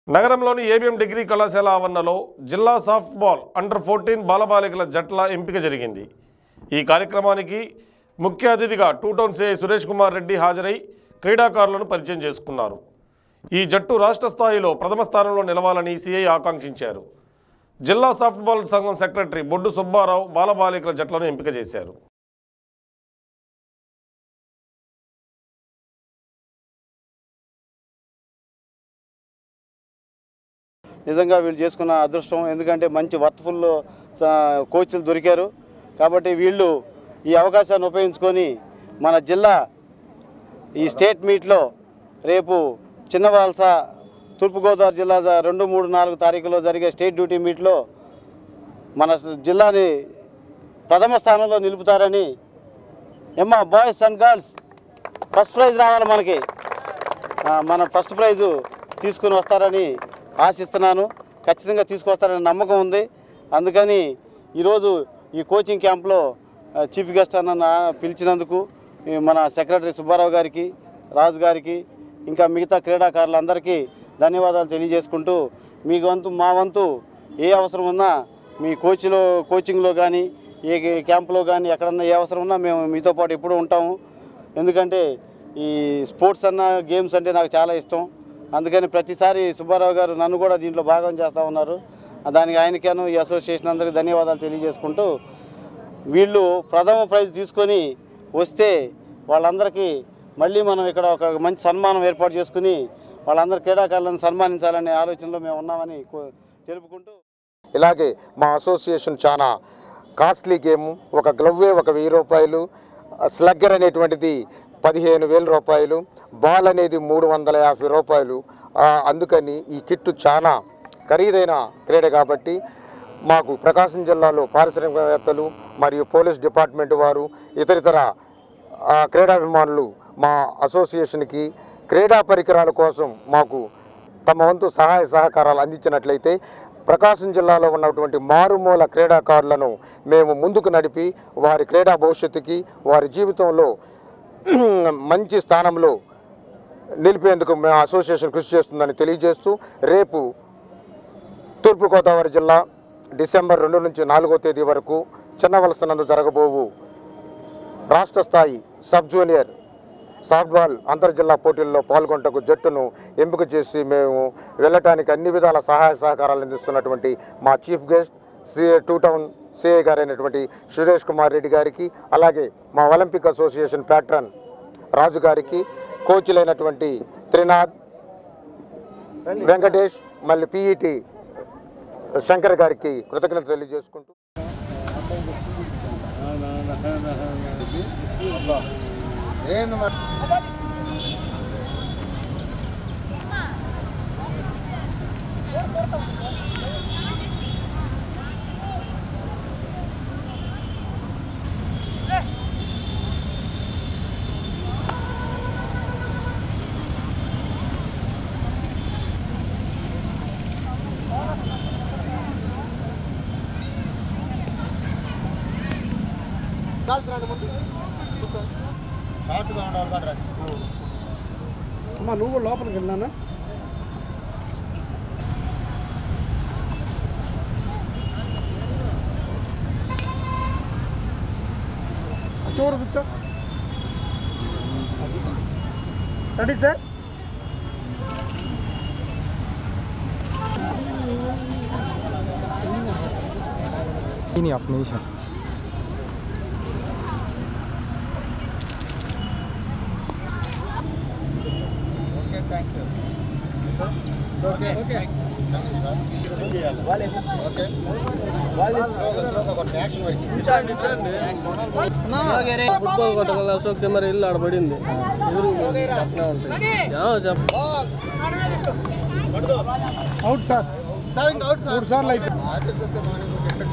నగరంలోని ABM degree కళాశాల ఆవరణలో జిల్లా సాఫ్ట్బాల్ అండర్ ఫోర్టీన్ బాలబాలికల జట్ల ఎంపిక జరిగింది ఈ కార్యక్రమానికి ముఖ్య అతిథిగా two town CI Suresh Kumar Reddy హాజరై క్రీడాకారులను పరిచయం చేసుకున్నారు ఈ జట్టు రాష్ట్ర స్థాయిలో ప్రథమ స్థానంలో నిలవాలని సిఐ ఆకాంక్షించారు జిల్లా సాఫ్ట్బాల్ సంఘం సెక్రటరీ బొడ్డు సుబ్బారావు బాలబాలికల జట్లను ఎంపిక చేశారు నిజంగా వీళ్ళు చేసుకున్న అదృష్టం ఎందుకంటే మంచి వర్త్ఫుల్ కోచ్లు దొరికారు కాబట్టి వీళ్ళు ఈ అవకాశాన్ని ఉపయోగించుకొని మన జిల్లా ఈ స్టేట్ మీట్లో రేపు చిన్నవాల్స తూర్పుగోదావరి జిల్లా ద- రెండు మూడు నాలుగు తారీఖులో జరిగే స్టేట్ డ్యూటీ మీట్లో మన జిల్లాని ప్రథమ స్థానంలో నిలుపుతారని ఎమ్మ boys and girls first prize రావాలి మనకి ఆ, మన ఫస్ట్ ప్రైజు తీసుకుని వస్తారని ఆశిస్తున్నాను ఖచ్చితంగా తీసుకొస్తారని నమ్మకం ఉంది అందుకని ఈరోజు ఈ కోచింగ్ క్యాంప్లో ఆ, చీఫ్ గెస్ట్ అన్న నా- పిలిచినందుకు ఈ మన సెక్రటరీ సుబ్బారావు గారికి రాజు గారికి ఇంకా మిగతా క్రీడాకారులందరికీ ధన్యవాదాలు తెలియజేసుకుంటూ మీ వంతు మా వంతు ఏ అవసరం ఉన్నా మీ కోచ్లో కోచింగ్లో కానీ ఏ క్యాంపులో కానీ ఎక్కడన్నా ఏ అవసరం ఉన్నా మేము మీతో పాటు ఎప్పుడూ ఉంటాము ఎందుకంటే ఈ స్పోర్ట్స్ అన్న గేమ్స్ అంటే నాకు చాలా ఇష్టం అందుకని ప్రతిసారి సుబ్బారావు గారు నన్ను కూడా దీంట్లో భాగం చేస్తూ ఉన్నారు దానికి ఆయనకేను ఈ అసోసియేషన్ అందరికీ ధన్యవాదాలు తెలియజేసుకుంటూ వీళ్ళు ప్రథమ ప్రైజ్ తీసుకొని వస్తే వాళ్ళందరికీ మళ్ళీ మనం ఇక్కడ ఒక మంచి సన్మానం ఏర్పాటు చేసుకుని వాళ్ళందరి క్రీడాకారులను సన్మానించాలనే ఆలోచనలో మేము ఉన్నామని కో- తెలుపుకుంటూ ఇలాగే మా అసోసియేషన్ చాలా కాస్ట్లీ గేమ్ ఒక గ్లవ్వే ఒక వెయ్యి రూపాయలు స్లగ్గర్ అనేటువంటిది పదిహేను వేల రూపాయలు బాల్ అనేది మూడు వందల యాభై రూపాయలు ఆ, అందుకని ఈ కిట్టు చాలా ఖరీదైన క్రీడ కాబట్టి మాకు ప్రకాశం జిల్లాలో పారిశ్రామికవేత్తలు మరియు పోలీస్ డిపార్ట్మెంట్ వారు ఇతరితర ఆ, క్రీడాభిమానులు మా అసోసియేషన్కి క్రీడా పరికరాల కోసం మాకు తమ వంతు సహాయ సహకారాలు అందించినట్లయితే ప్రకాశం జిల్లాలో ఉన్నటువంటి మారుమూల క్రీడాకారులను మేము ముందుకు నడిపి వారి క్రీడా భవిష్యత్తుకి వారి జీవితంలో మంచి స్థానంలో నిలిపేందుకు మా అసోసియేషన్ కృషి చేస్తుందని తెలియజేస్తూ రేపు తూర్పుగోదావరి జిల్లా డిసెంబర్ రెండు నుంచి నాలుగో తేదీ వరకు చిన్నవలసనందు జరగబోవు రాష్ట్ర స్థాయి సబ్ జూనియర్ సాఫ్ట్బాల్ అంతర్జిల్లా పోటీల్లో పాల్గొంటకు జట్టును ఎంపిక చేసి మేము వెళ్ళటానికి అన్ని విధాల సహాయ సహకారాలు అందిస్తున్నటువంటి మా chief guest CA two town CA గారైనటువంటి సురేష్ కుమార్ రెడ్డి గారికి అలాగే మా ఒలింపిక్ అసోసియేషన్ ప్యాట్రన్ రాజు గారికి కోచ్లైనటువంటి త్రినాథ్ వెంకటేష్ మళ్ళీ పిఈటి శంకర్ గారికి కృతజ్ఞత తెలియజేసుకుంటూ అమ్మా నువ్వు లోపలికి వెళ్ళానా చూడు కూర్చో రెడీ సార్ नहीं अपने ही शायद ఫుట్బాల్ కొట్టగల అశోక్ కెమెరా ఇల్లు ఆడబడింది ఎదురు పక్కనే ఉంటాయి యా, చెప్ప అవుట్ సార్ మూడు సార్లు అయిపోయింది